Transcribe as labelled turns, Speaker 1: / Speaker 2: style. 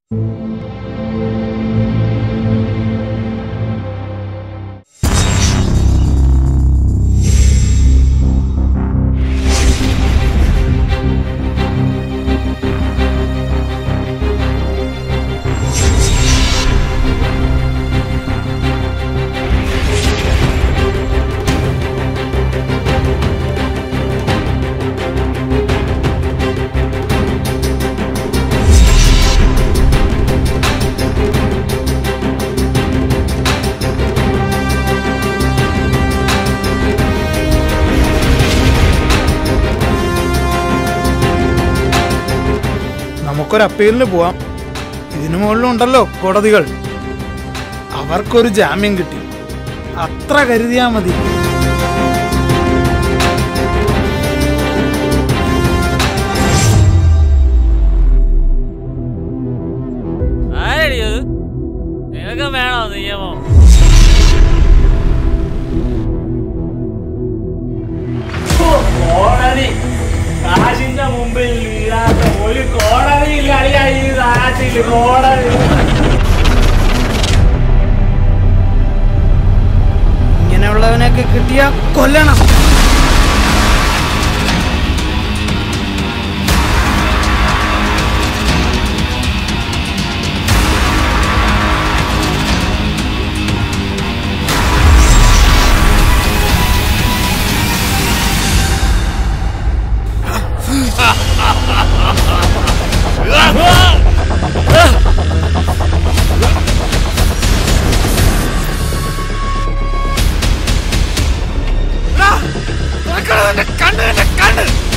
Speaker 1: നമുക്കൊരു അപ്പീലിന് പോവാം ഇതിനു മുകളിലുണ്ടല്ലോ കോടതികൾ അവർക്കൊരു ജാമ്യം കിട്ടി അത്ര കരുതിയാ മതി
Speaker 2: ആരടി അത് നിനക്ക് വേണോ നിയമം
Speaker 3: കോടതി കാശിന്റെ മുമ്പിൽ വീഴാത്ത ഒരു കോടതിയില്ല അളിയാ ഈ നാട്ടില് കോടതി
Speaker 1: ഇങ്ങനെയുള്ളവനെയൊക്കെ കിട്ടിയ കൊല്ലണം
Speaker 4: കണ്ണ് കണ്ണ്